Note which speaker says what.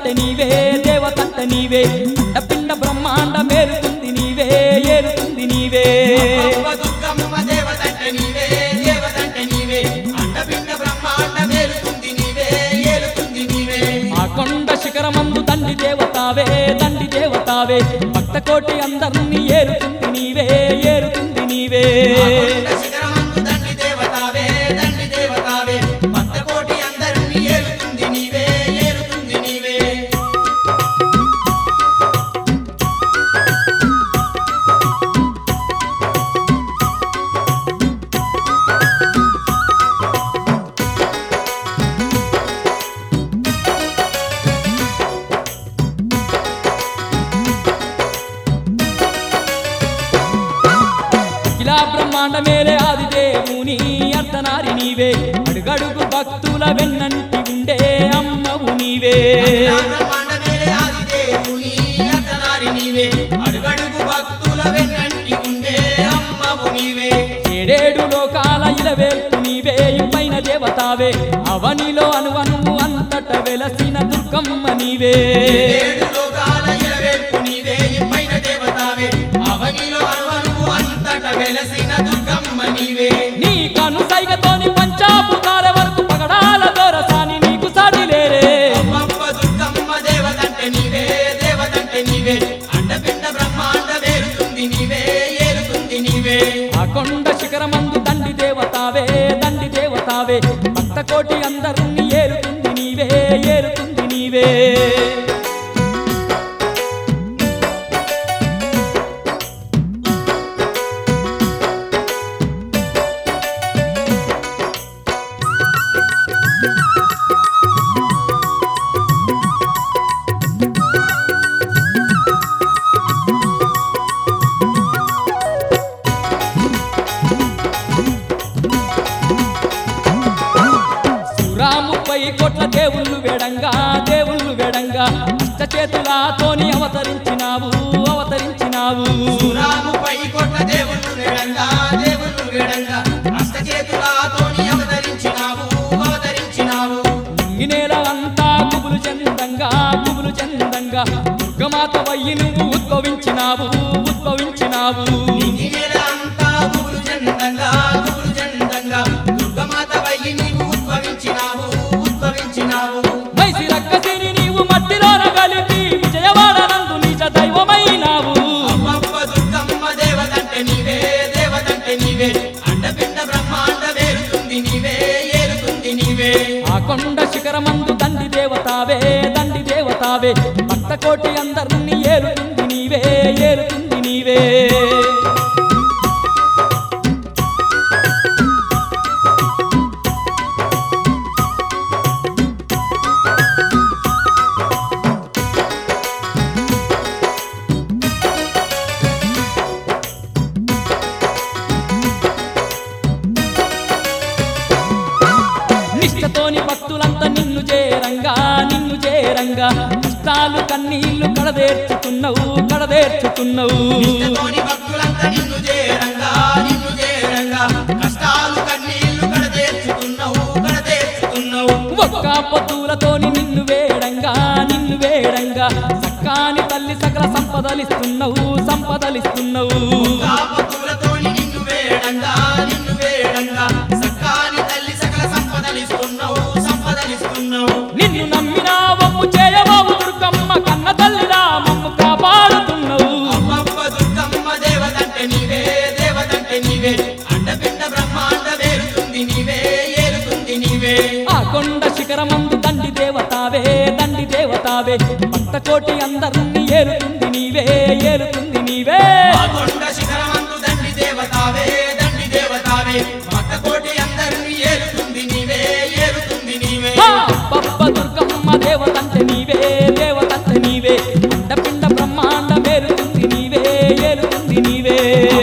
Speaker 1: దేవతంటే నీవే దేవతంటే నీవే అండపిండ బ్రహ్మాండ మేలుతుంది నీవే ఏలుతుంది నీవే
Speaker 2: అమ్మ దుర్గమ్మ దేవతంటే నీవే దేవతంటే నీవే అండపిండ బ్రహ్మాండ మేలుతుంది నీవే ఏలుతుంది నీవే
Speaker 1: ఆ కొండ శిఖరమందు దండి దేవతావే దండి దేవతావే భక్త కోటి అందరినీ ఏలుతుంది నీవే ఏలుతుంది నీవే
Speaker 2: ఆ కొండ శిఖరమందు దండి దేవతావే దండి దేవతావే భక్త కోటి అందరినీ ఏలుతుంది నీవే ఏలుతుంది నీవే
Speaker 1: ఇలా బ్రహ్మాండ మేలే ఆది దేవుని అర్ధనారి నీవే అడుగడుగు భక్తుల వెన్నంటి ఉండే అమ్మవు నీవే
Speaker 2: ఆ బ్రహ్మాండ మేలే ఆది దేవుని అర్ధనారి నీవే అడుగడుగు భక్తుల వెన్నంటి ఉండే అమ్మవు నీవే
Speaker 1: ఏడేడు లోకాల ఇలవేల్పు నీవే పైన దేవతావే అవనిలో అనువనువు అంతట వెలసిన దుర్గమ్మ నీవే
Speaker 2: ఏడు లోకాల ఇలవేల్పు నీవే పైన దేవతావే అవనిలో అనువనువు అంతట వెలసిన దుర్గమ్మ నీవే
Speaker 1: నీ కను సైగతోని పంచాభూతాల వరకు పగడాల దొరసాని నీకు సాటి లేరే
Speaker 2: అమ్మమ్మ దుర్గమ్మ దేవతంటే నీవే దేవతంటే నీవే అండపిండ బ్రహ్మాండ వేరుతుంది నీవే ఏలుతుంది నీవే
Speaker 1: ఆ కొండ శిఖరమందు దండి దేవతావే దండి దేవతావే భక్త కోటి అందరినీ ఏలుతుంది నీవే ఏలుతుంది నీవే సురాముపై కోట్ల దేవుళ్ళు వేడంగా దేవుళ్ళు వేడంగా అష్ట చేతులతోని అవతరించినావు అవతరించినావు
Speaker 2: రాముపై కొట్ల దేవుళ్ళు వేడంగా దేవుళ్ళు వేడంగా అష్టచేతులతోని అవతరించినావు అవతరించినావు
Speaker 1: నింగినేల అంతా కుబులు చందంగా కుబులు చందంగా దుర్గమాత వయ్యి నువ్వు ఉద్భవించినావు ఉద్భవించినావు
Speaker 2: ఈ నెల అంతా గుబులు చందంగా గుబులు చందంగా దుర్గమాత వయ్యి నీవు ఉద్భవించినావు ఉద్భవించినావు
Speaker 1: మైసి రక్కసిని నీవు మట్టిలోన కలిపి విజయవాడనందు నిజ దైవమైనావు
Speaker 2: అమ్మమ్మ దుర్గమ్మ దేవతంటే నీవే దేవతంటే నీవే అండపిండ బ్రహ్మాండ వేరుతుంది నీవే ఏలుతుంది నీవే
Speaker 1: ఆ కొండ శిఖరమందు దండి దేవతావే దండి దేవతావే భక్త కోటి అందరినీ ఏలుతుంది నీవే ఏలుతుంది నీవే నిష్టతోని భక్తులంతా నిన్ను చేరంగా నిన్ను చేరంగా కష్టాలు కన్నీళ్లు కడదేర్చుతున్నావు కడదేర్చుతున్నావు
Speaker 2: నిత్యతోని భక్తులంతా నిన్ను చేరంగా నిన్ను చేరంగా కష్టాలు కన్నీళ్లు కడతీర్చుతున్నావు కడతీర్చుతున్నావు
Speaker 1: ఒక్క పొత్తులతోని నిన్ను వేడంగా నిన్ను వేడంగా సక్కాని తల్లి సకల సంపదలిస్తున్నావు సంపదలిస్తున్నావు
Speaker 2: కాపతులతోని నిన్ను వేడంగా నిన్ను వేడంగా సక్కాని తల్లి సకల సంపదలిస్తున్నావు సంపదలిస్తున్నావు
Speaker 1: నిన్ను నమ్మినా వమ్ము చేయబాబు దుర్గమ్మ కన్న తల్లిరా మమ్ము కాపాడుతున్నావు
Speaker 2: అమ్మమ్మ దుర్గమ్మ దేవతంటే నీవే దేవతంటే నీవే అండపిండ బ్రహ్మాండ వేరుతుంది నీవే ఏలుతుంది నీవే
Speaker 1: ఆ కొండ శిఖరమందు దండి దేవతావే దండి దేవతావే భక్త కోటి అందరినీ ఏలుతుంది నీవే ఏలుతుంది నీవే
Speaker 2: ఆ కొండ శిఖరమందు దండి దేవతావే దండి దేవతావే మత కోటి అందరినీ ఏలుతుంది నీవే ఏలుతుంది నీవే
Speaker 1: ఆ పప్ప దుర్గమ్మ దేవతంటే నీవే దేవతంటే నీవే అండపిండ బ్రహ్మాండ మేలుతుంది నీవే ఏలుతుంది నీవే